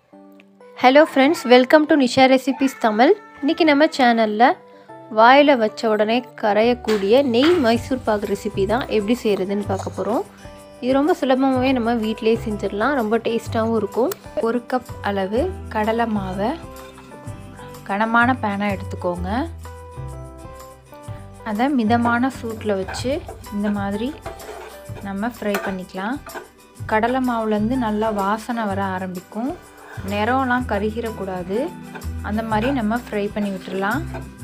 hello friends welcome to Nisha recipes Tamil இன்றைக்கி நம்ம சேனலில் வாயில் வச்ச உடனே கரையக்கூடிய நெய் மைசூர் பாக் ரெசிபி தான் எப்படி செய்கிறதுன்னு பார்க்க போகிறோம் இது ரொம்ப சுலபமாகவே நம்ம வீட்டிலேயே செஞ்சிடலாம் ரொம்ப டேஸ்ட்டாகவும் இருக்கும் ஒரு கப் அளவு கடலை மாவை கனமான பேனை எடுத்துக்கோங்க அதை மிதமான சூட்டில் வச்சு இந்த மாதிரி நம்ம ஃப்ரை பண்ணிக்கலாம் கடலை மாவுலேருந்து நல்லா வாசனை வர ஆரம்பிக்கும் நிறம்லாம் கருகிடக்கூடாது அந்த மாதிரி நம்ம ஃப்ரை பண்ணி விட்டுடலாம்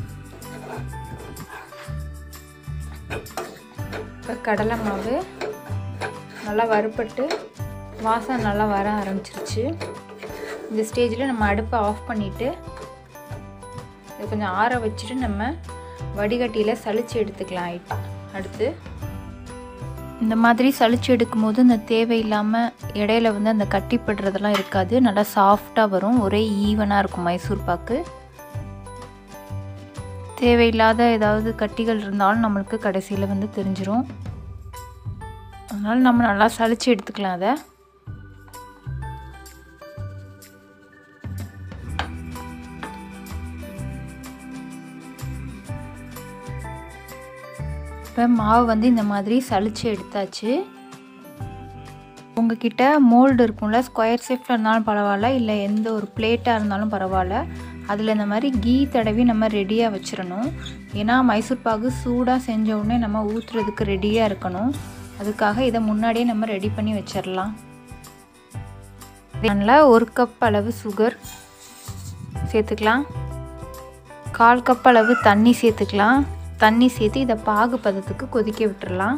இப்போ கடலை மாவு நல்லா வறுப்பட்டு வாசனை நல்லா வர ஆரம்பிச்சிருச்சு இந்த ஸ்டேஜில் நம்ம அடுப்பை ஆஃப் பண்ணிவிட்டு இதை கொஞ்சம் ஆற வச்சுட்டு நம்ம வடிகட்டியில் சளிச்சு எடுத்துக்கலாம் அடுத்து இந்த மாதிரி சளிச்சு எடுக்கும்போது இந்த தேவையில்லாமல் இடையில வந்து அந்த கட்டிப்படுறதெல்லாம் இருக்காது நல்லா சாஃப்டாக வரும் ஒரே ஈவனாக இருக்கும் மைசூர் பாக்கு தேவையில்லாத ஏதாவது கட்டிகள் இருந்தாலும் நம்மளுக்கு கடைசியில் வந்து தெரிஞ்சிடும் அதனால் நம்ம நல்லா சளிச்சு எடுத்துக்கலாம் அதை இப்போ மாவு வந்து இந்த மாதிரி சளிச்சு எடுத்தாச்சு உங்ககிட்ட மோல்டு இருக்கும்ல ஸ்கொயர் ஷேப்பில் இருந்தாலும் பரவாயில்ல இல்லை எந்த ஒரு பிளேட்டாக இருந்தாலும் பரவாயில்ல அதில் இந்த மாதிரி கீ தடவி நம்ம ரெடியாக வச்சிடணும் ஏன்னா மைசூர் பாகு சூடாக செஞ்ச உடனே நம்ம ஊற்றுறதுக்கு ரெடியாக இருக்கணும் அதுக்காக இதை முன்னாடியே நம்ம ரெடி பண்ணி வச்சிடலாம் அதனால் ஒரு கப் அளவு சுகர் சேர்த்துக்கலாம் கால் கப் அளவு தண்ணி சேர்த்துக்கலாம் தண்ணி சேர்த்து இதை பாகு பதத்துக்கு கொதிக்க விட்டுறலாம்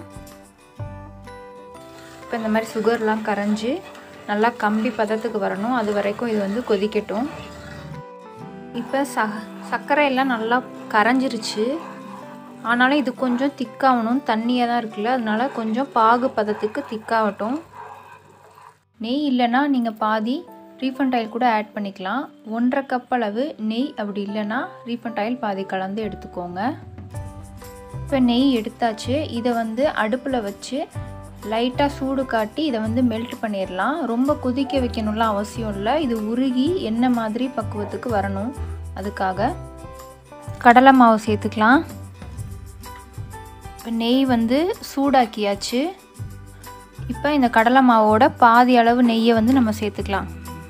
இப்போ இந்த மாதிரி சுகர்லாம் கரைஞ்சி நல்லா கம்பி பதத்துக்கு வரணும் அது வரைக்கும் இது வந்து கொதிக்கட்டும் இப்போ ச சர்க்கரை எல்லாம் நல்லா கரைஞ்சிருச்சு ஆனாலும் இது கொஞ்சம் திக்காகணும் தண்ணியாக தான் இருக்குல்ல அதனால கொஞ்சம் பாகு பதத்துக்கு திக்காகட்டும் நெய் இல்லைன்னா நீங்கள் பாதி ரீஃபண்ட் ஆயில் கூட ஆட் பண்ணிக்கலாம் ஒன்றரை கப் அளவு நெய் அப்படி இல்லைன்னா ரீஃபண்ட் ஆயில் பாதி கலந்து எடுத்துக்கோங்க இப்போ நெய் எடுத்தாச்சு இதை வந்து அடுப்பில் வச்சு லைட்டாக சூடு காட்டி இதை வந்து மெல்ட் பண்ணிடலாம் ரொம்ப கொதிக்க வைக்கணும்லாம் அவசியம் இல்லை இது உருகி எண்ணெய் மாதிரி பக்குவத்துக்கு வரணும் அதுக்காக கடலை மாவு சேர்த்துக்கலாம் இப்போ நெய் வந்து சூடாக்கியாச்சு இப்போ இந்த கடலை மாவோட பாதி அளவு நெய்யை வந்து நம்ம சேர்த்துக்கலாம்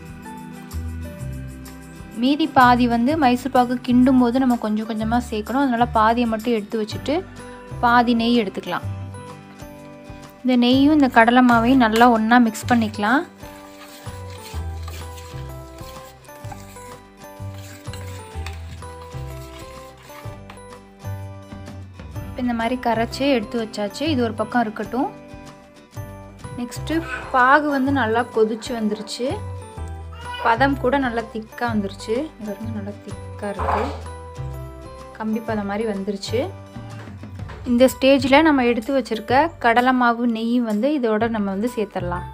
மீதி பாதி வந்து மைசூர் பாக்கு கிண்டும் போது நம்ம கொஞ்சம் கொஞ்சமாக சேர்க்கணும் அதனால் பாதியை மட்டும் எடுத்து வச்சுட்டு பாதி நெய் எடுத்துக்கலாம் இந்த நெய்யும் இந்த கடலை மாவையும் நல்லா ஒன்றா மிக்ஸ் பண்ணிக்கலாம் இந்த மாதிரி கரைச்சி எடுத்து வச்சாச்சு இது ஒரு பக்கம் இருக்கட்டும் நெக்ஸ்ட்டு பாகு வந்து நல்லா கொதிச்சு வந்துருச்சு பதம் கூட நல்லா திக்காக வந்துருச்சு இது வந்து நல்லா திக்காக இருக்குது கம்பி பதம் மாதிரி வந்துருச்சு இந்த ஸ்டேஜில் நம்ம எடுத்து வச்சுருக்க கடலை மாவு நெய் வந்து இதோட நம்ம வந்து சேர்த்துடலாம்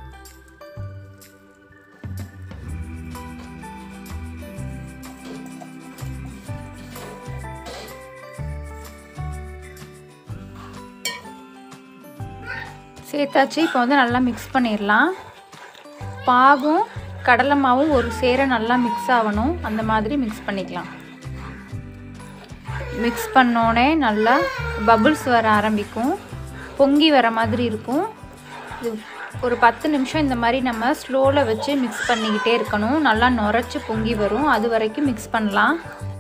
சேர்த்தாச்சு இப்போ வந்து நல்லா மிக்ஸ் பண்ணிடலாம் பாகும் கடலை மாவும் ஒரு சேர நல்லா மிக்ஸ் ஆகணும் அந்த மாதிரி மிக்ஸ் பண்ணிக்கலாம் மிக்ஸ் பண்ணோடனே நல்லா பபுள்ஸ் வர ஆரம்பிக்கும் பொங்கி வர மாதிரி இருக்கும் இது ஒரு பத்து நிமிஷம் இந்த மாதிரி நம்ம ஸ்லோவில் வச்சு மிக்ஸ் பண்ணிக்கிட்டே இருக்கணும் நல்லா நுரைச்சி பொங்கி வரும் அது வரைக்கும் மிக்ஸ் பண்ணலாம்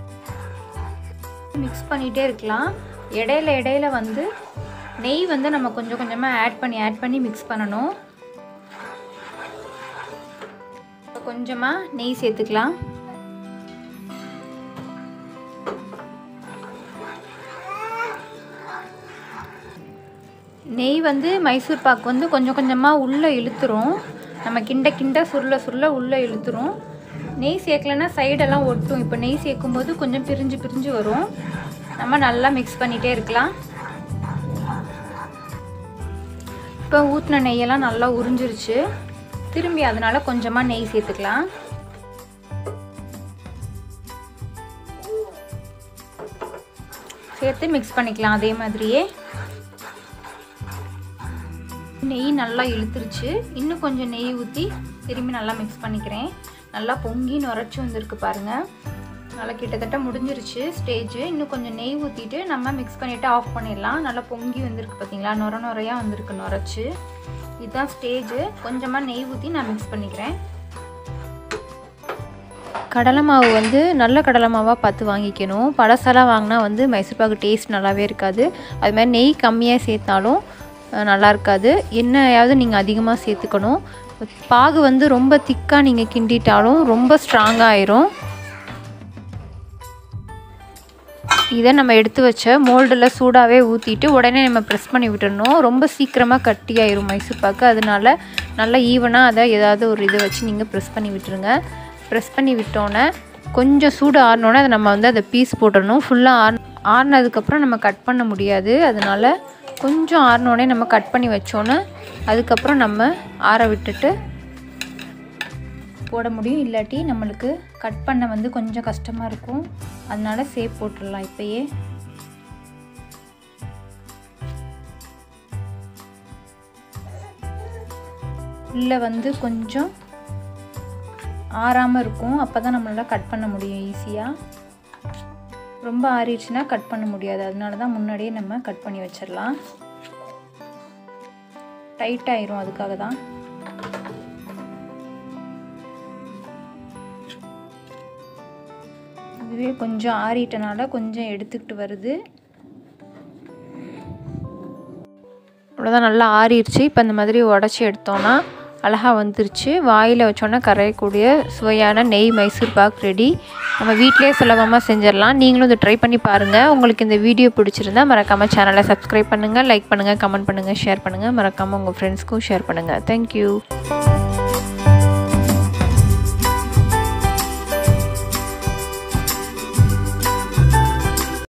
மிக்ஸ் பண்ணிகிட்டே இருக்கலாம் இடையில இடையில வந்து நெய் வந்து நம்ம கொஞ்சம் கொஞ்சமாக ஆட் பண்ணி ஆட் பண்ணி மிக்ஸ் பண்ணணும் கொஞ்சமாக நெய் சேர்த்துக்கலாம் நெய் வந்து மைசூர் பாக்கு வந்து கொஞ்சம் கொஞ்சமாக உள்ளே இழுத்துரும் நம்ம கிண்ட கிண்ட சுருள சுருள உள்ளே இழுத்துரும் நெய் சேர்க்கலன்னா சைடெல்லாம் ஒட்டும் இப்போ நெய் சேர்க்கும்போது கொஞ்சம் பிரிஞ்சு பிரிஞ்சு வரும் நம்ம நல்லா மிக்ஸ் பண்ணிகிட்டே இருக்கலாம் இப்போ ஊற்றின நெய்யெல்லாம் நல்லா உறிஞ்சிருச்சு திரும்பி அதனால் கொஞ்சமாக நெய் சேர்த்துக்கலாம் சேர்த்து மிக்ஸ் பண்ணிக்கலாம் அதே மாதிரியே நெய் நல்லா இழுத்துருச்சு இன்னும் கொஞ்சம் நெய் ஊற்றி திரும்பி நல்லா மிக்ஸ் பண்ணிக்கிறேன் நல்லா பொங்கி நுரைச்சி வந்திருக்கு பாருங்கள் நல்லா கிட்டத்தட்ட முடிஞ்சிருச்சு ஸ்டேஜ் இன்னும் கொஞ்சம் நெய் ஊற்றிட்டு நம்ம மிக்ஸ் பண்ணிவிட்டு ஆஃப் பண்ணிடலாம் நல்லா பொங்கி வந்திருக்கு பார்த்தீங்களா நுர நுறையாக வந்திருக்கு நுரைச்சி இதுதான் ஸ்டேஜு கொஞ்சமாக நெய் ஊற்றி நான் மிக்ஸ் பண்ணிக்கிறேன் கடலை மாவு வந்து நல்ல கடலை மாவாக பார்த்து வாங்கிக்கணும் பழசெல்லாம் வாங்கினா வந்து மைசூர்பாக்கு டேஸ்ட் நல்லாவே இருக்காது அது மாதிரி நெய் கம்மியாக சேர்த்தாலும் நல்லா இருக்காது எண்ணெயாவது நீங்கள் அதிகமாக சேர்த்துக்கணும் பாகு வந்து ரொம்ப திக்காக நீங்கள் கிண்டிட்டாலும் ரொம்ப ஸ்ட்ராங்காக ஆயிரும் இதை நம்ம எடுத்து வச்ச மோல்டில் சூடாகவே ஊற்றிட்டு உடனே நம்ம ப்ரெஸ் பண்ணி விட்டுடணும் ரொம்ப சீக்கிரமாக கட்டி ஆயிரும் மைசூர் பாக்கு அதனால நல்லா ஈவனாக அதை ஏதாவது ஒரு இதை வச்சு நீங்கள் ப்ரெஸ் பண்ணி விட்டுருங்க ப்ரெஸ் பண்ணி விட்டோன்னே கொஞ்சம் சூடு ஆறினோன்னே அதை நம்ம வந்து அதை பீஸ் போட்டுடணும் ஃபுல்லாக ஆர் ஆறினதுக்கப்புறம் நம்ம கட் பண்ண முடியாது அதனால் கொஞ்சம் ஆறினோடனே நம்ம கட் பண்ணி வச்சோன்னே அதுக்கப்புறம் நம்ம ஆற விட்டுட்டு போட முடியும் இல்லாட்டி நம்மளுக்கு கட் பண்ண வந்து கொஞ்சம் கஷ்டமாக இருக்கும் அதனால சேப் போட்டுடலாம் இப்போயே உள்ளே வந்து கொஞ்சம் ஆறாமல் இருக்கும் அப்போ தான் நம்மளால் கட் பண்ண முடியும் ஈஸியாக ரொம்ப ஆறிடுச்சுன்னா கட் பண்ண முடியாது அதனால தான் முன்னாடியே நம்ம கட் பண்ணி வச்சிடலாம் டைட் ஆயிரும் அதுக்காக தான் இதுவே கொஞ்சம் ஆறிட்டனால கொஞ்சம் எடுத்துக்கிட்டு வருது அவ்வளோதான் நல்லா ஆறிடுச்சு இப்போ இந்த மாதிரி உடச்சி எடுத்தோன்னா அழகாக வந்துருச்சு வாயில் வச்சோன்னா கரையக்கூடிய சுவையான நெய் மைசூர் பாக் ரெடி நம்ம வீட்டிலே சுலபமாக செஞ்சிடலாம் நீங்களும் இதை ட்ரை பண்ணி பாருங்கள் உங்களுக்கு இந்த வீடியோ பிடிச்சிருந்தா மறக்காமல் சேனலை சப்ஸ்கிரைப் பண்ணுங்கள் லைக் பண்ணுங்கள் கமெண்ட் பண்ணுங்கள் ஷேர் பண்ணுங்கள் மறக்காமல் உங்கள் ஃப்ரெண்ட்ஸ்க்கும் ஷேர் பண்ணுங்கள் தேங்க்யூ